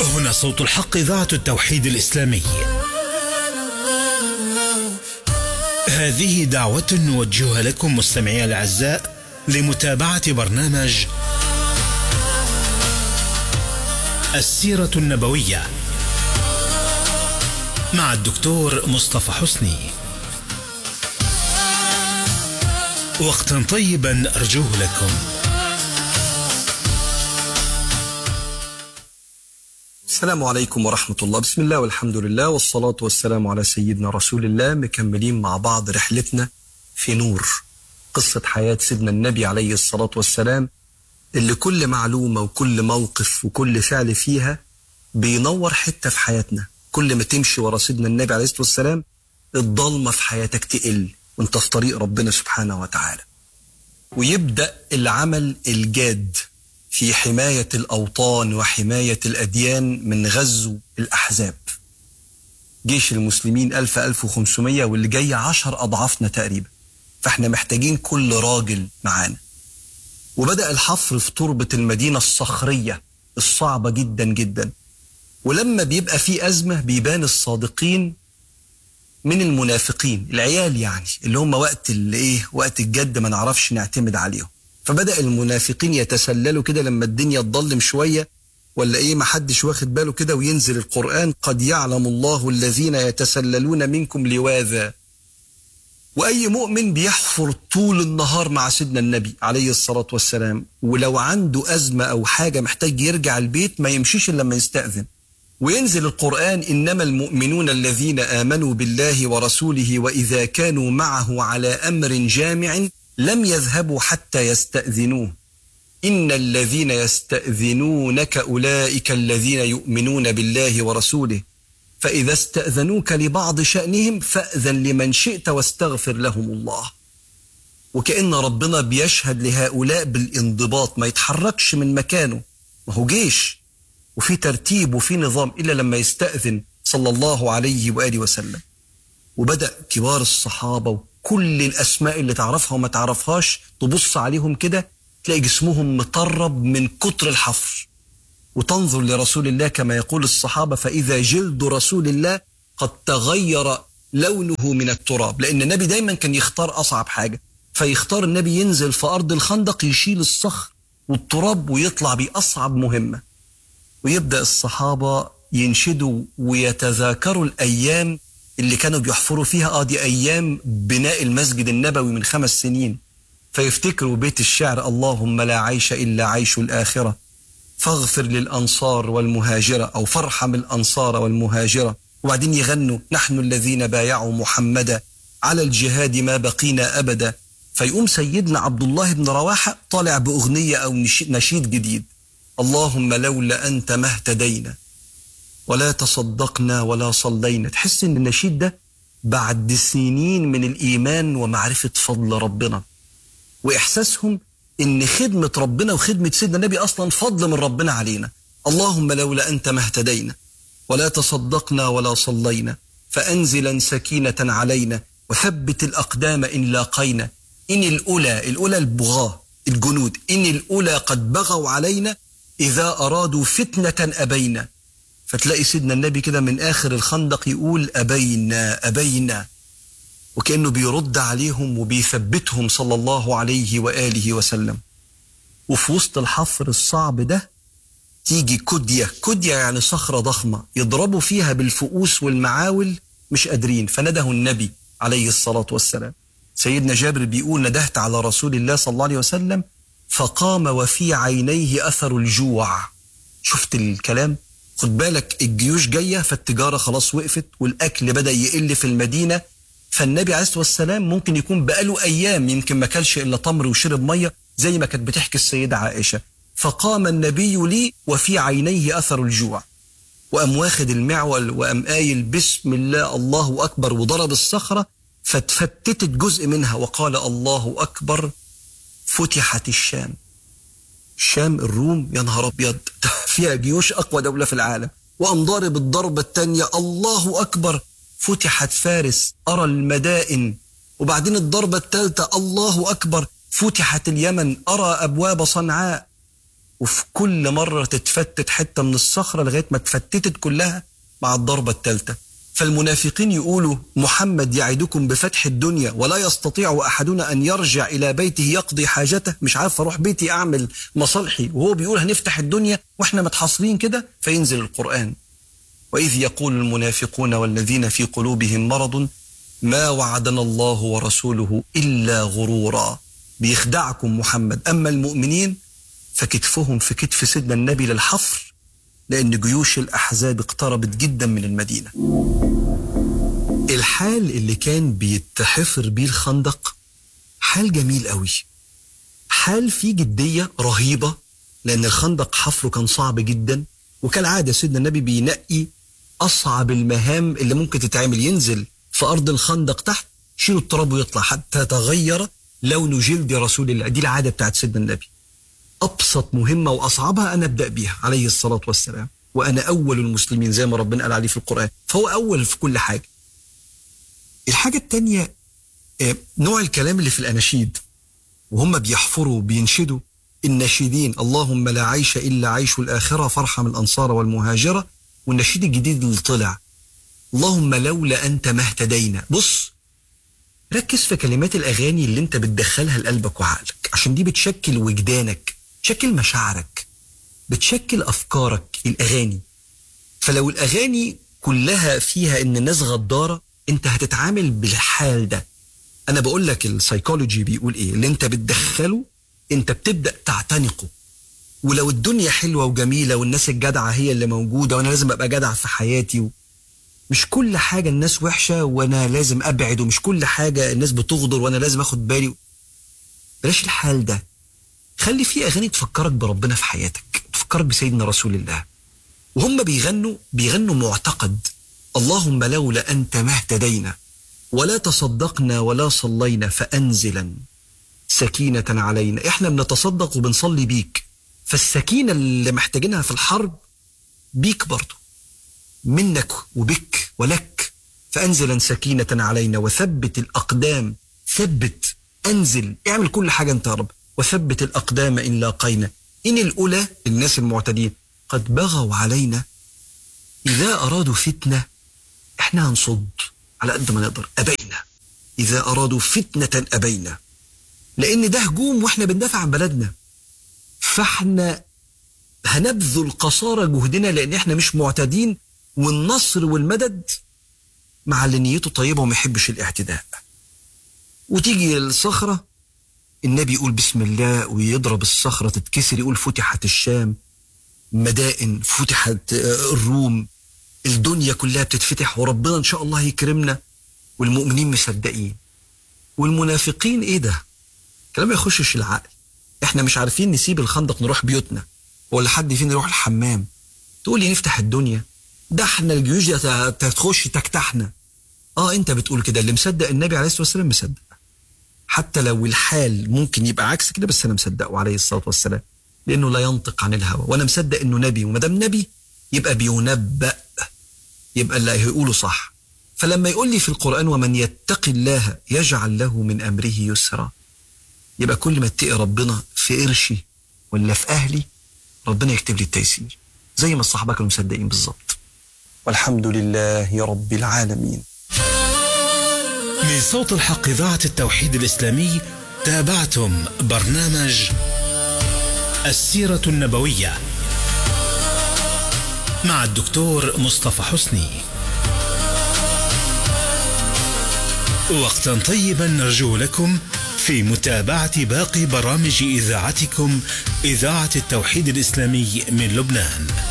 هنا صوت الحق إذاعة التوحيد الإسلامي هذه دعوة نوجهها لكم مستمعي الأعزاء لمتابعة برنامج السيرة النبوية مع الدكتور مصطفى حسني وقتا طيبا أرجوه لكم السلام عليكم ورحمة الله بسم الله والحمد لله والصلاة والسلام على سيدنا رسول الله مكملين مع بعض رحلتنا في نور قصة حياة سيدنا النبي عليه الصلاة والسلام اللي كل معلومة وكل موقف وكل فعل فيها بينور حتة في حياتنا كل ما تمشي ورا سيدنا النبي عليه الصلاة والسلام الضلمة في حياتك تقل وانت في طريق ربنا سبحانه وتعالى ويبدأ العمل الجاد في حماية الأوطان وحماية الأديان من غزو الأحزاب جيش المسلمين ألف ألف وخمسمية واللي جاي عشر أضعافنا تقريبا فاحنا محتاجين كل راجل معانا وبدأ الحفر في تربة المدينة الصخرية الصعبة جدا جدا ولما بيبقى في أزمة بيبان الصادقين من المنافقين العيال يعني اللي هم وقت الايه وقت الجد ما نعرفش نعتمد عليهم فبدأ المنافقين يتسللوا كده لما الدنيا تضلم شوية ولا ايه ما حدش واخد باله كده وينزل القرآن قد يعلم الله الذين يتسللون منكم لواذا وأي مؤمن بيحفر طول النهار مع سيدنا النبي عليه الصلاة والسلام ولو عنده أزمة أو حاجة محتاج يرجع البيت ما يمشيش إلا لما يستأذن وينزل القرآن إنما المؤمنون الذين آمنوا بالله ورسوله وإذا كانوا معه على أمر جامع لم يذهبوا حتى يستأذنوه إن الذين يستأذنونك أولئك الذين يؤمنون بالله ورسوله فإذا استأذنوك لبعض شأنهم فأذن لمن شئت واستغفر لهم الله وكأن ربنا بيشهد لهؤلاء بالانضباط ما يتحركش من مكانه ما هو جيش وفي ترتيب وفي نظام إلا لما يستأذن صلى الله عليه وآله وسلم وبدأ كبار الصحابة وكل الأسماء اللي تعرفها وما تعرفهاش تبص عليهم كده تلاقي جسمهم مطرب من كتر الحفر وتنظر لرسول الله كما يقول الصحابة فإذا جلد رسول الله قد تغير لونه من التراب لأن النبي دايما كان يختار أصعب حاجة فيختار النبي ينزل في أرض الخندق يشيل الصخر والتراب ويطلع بأصعب مهمة ويبدأ الصحابة ينشدوا ويتذاكروا الأيام اللي كانوا بيحفروا فيها اه دي أيام بناء المسجد النبوي من خمس سنين فيفتكروا بيت الشعر اللهم لا عيش إلا عيش الآخرة فاغفر للأنصار والمهاجرة أو فارحم الأنصار والمهاجرة وبعدين يغنوا نحن الذين بايعوا محمدا على الجهاد ما بقينا أبدا فيقوم سيدنا عبد الله بن رواحة طالع بأغنية أو نشيد جديد اللهم لولا أنت ما اهتدينا ولا تصدقنا ولا صلينا تحس ان النشيد ده بعد سنين من الإيمان ومعرفة فضل ربنا وإحساسهم ان خدمة ربنا وخدمة سيدنا النبي أصلا فضل من ربنا علينا اللهم لولا أنت ما اهتدينا ولا تصدقنا ولا صلينا فأنزلا سكينة علينا وثبت الأقدام إن لاقينا إن الأولى الأولى البغاة الجنود إن الأولى قد بغوا علينا إذا أرادوا فتنة أبينا فتلاقي سيدنا النبي كده من آخر الخندق يقول أبينا أبينا وكأنه بيرد عليهم وبيثبتهم صلى الله عليه وآله وسلم وفي وسط الحفر الصعب ده تيجي كدية كدية يعني صخرة ضخمة يضربوا فيها بالفؤوس والمعاول مش قادرين فنده النبي عليه الصلاة والسلام سيدنا جابر بيقول ندهت على رسول الله صلى الله عليه وسلم فقام وفي عينيه أثر الجوع شفت الكلام خد بالك الجيوش جاية فالتجارة خلاص وقفت والأكل بدأ يقل في المدينة فالنبي عليه الصلاة والسلام ممكن يكون بقاله أيام يمكن ما كلش إلا تمر وشرب مية زي ما كانت بتحكي السيدة عائشة فقام النبي لي وفي عينيه أثر الجوع وقام واخد المعول وقام قايل بسم الله الله أكبر وضرب الصخرة فاتفتتت جزء منها وقال الله أكبر فتحت الشام الشام الروم يا نهار أبيض فيها جيوش أقوى دولة في العالم وقام ضارب الضربة الثانية الله أكبر فتحت فارس أرى المدائن وبعدين الضربة الثالثة الله أكبر فتحت اليمن أرى أبواب صنعاء وفي كل مرة تتفتت حتة من الصخرة لغاية ما اتفتتت كلها مع الضربة الثالثة فالمنافقين يقولوا محمد يعدكم بفتح الدنيا ولا يستطيع أحدنا أن يرجع إلى بيته يقضي حاجته مش عارف أروح بيتي أعمل مصالحي وهو بيقول هنفتح الدنيا وإحنا متحاصرين كده فينزل القرآن وإذ يقول المنافقون والذين في قلوبهم مرض ما وعدنا الله ورسوله إلا غرورا بيخدعكم محمد أما المؤمنين فكتفهم في كتف سيدنا النبي للحفر لأن جيوش الأحزاب اقتربت جدا من المدينة الحال اللي كان بيتحفر بيه الخندق حال جميل قوي حال فيه جدية رهيبة لأن الخندق حفره كان صعب جدا وكالعادة سيدنا النبي بينقي أصعب المهام اللي ممكن تتعمل ينزل في أرض الخندق تحت شيلوا التراب ويطلع حتى تغير لون جلد رسول الله دي العادة بتاعت سيدنا النبي أبسط مهمة وأصعبها أنا أبدأ بيها عليه الصلاة والسلام وأنا أول المسلمين زي ما ربنا قال عليه في القرآن فهو أول في كل حاجة الحاجة التانية آه، نوع الكلام اللي في الأناشيد وهم بيحفروا بينشدوا الناشدين اللهم لا عيش إلا عيش الآخرة فارحم الأنصار والمهاجرة والنشيد الجديد اللي طلع اللهم لولا أنت ما اهتدينا بص ركز في كلمات الأغاني اللي أنت بتدخلها لقلبك وعقلك عشان دي بتشكل وجدانك بتشكل مشاعرك بتشكل أفكارك الأغاني فلو الأغاني كلها فيها إن الناس غدارة أنت هتتعامل بالحال ده أنا بقول لك السايكولوجي بيقول إيه اللي أنت بتدخله أنت بتبدأ تعتنقه ولو الدنيا حلوة وجميلة والناس الجدعة هي اللي موجودة وأنا لازم أبقى جدع في حياتي و... مش كل حاجة الناس وحشة وأنا لازم أبعد ومش كل حاجة الناس بتغدر وأنا لازم أخد بالي بلاش الحال ده خلي في أغاني تفكرك بربنا في حياتك تفكرك بسيدنا رسول الله وهم بيغنوا بيغنوا معتقد اللهم لولا أنت ما اهتدينا ولا تصدقنا ولا صلينا فأنزلا سكينة علينا احنا بنتصدق وبنصلي بيك فالسكينة اللي محتاجينها في الحرب بيك برضه منك وبك ولك فأنزلا سكينة علينا وثبت الأقدام ثبت أنزل اعمل كل حاجة أنت يا رب وثبت الأقدام إن لاقينا إن الأولى الناس المعتدين قد بغوا علينا إذا أرادوا فتنة إحنا هنصد على قد ما نقدر أبينا إذا أرادوا فتنة أبينا لأن ده هجوم وإحنا بندافع عن بلدنا فإحنا هنبذل قصارى جهدنا لأن إحنا مش معتدين والنصر والمدد مع اللي نيته طيبة وما يحبش الاعتداء وتيجي الصخرة النبي يقول بسم الله ويضرب الصخرة تتكسر يقول فتحت الشام مدائن فتحت آه، الروم الدنيا كلها بتتفتح وربنا ان شاء الله يكرمنا والمؤمنين مصدقين والمنافقين ايه ده كلام ما يخشش العقل احنا مش عارفين نسيب الخندق نروح بيوتنا ولا حد فينا يروح الحمام تقول لي نفتح الدنيا ده احنا الجيوش دي هت- هتخش تكتحنا اه انت بتقول كده اللي مصدق النبي عليه الصلاه والسلام مصدق حتى لو الحال ممكن يبقى عكس كده بس انا مصدقه عليه الصلاه والسلام لانه لا ينطق عن الهوى وانا مصدق انه نبي وما دام نبي يبقى بينبأ يبقى اللي هيقوله صح فلما يقول لي في القرآن ومن يتق الله يجعل له من أمره يسرا يبقى كل ما اتقي ربنا في قرشي ولا في أهلي ربنا يكتب لي التيسير زي ما الصحابة كانوا مصدقين بالظبط والحمد لله رب العالمين من صوت الحق إذاعة التوحيد الإسلامي تابعتم برنامج السيرة النبوية مع الدكتور مصطفى حسني وقتا طيبا نرجو لكم في متابعة باقي برامج إذاعتكم إذاعة التوحيد الإسلامي من لبنان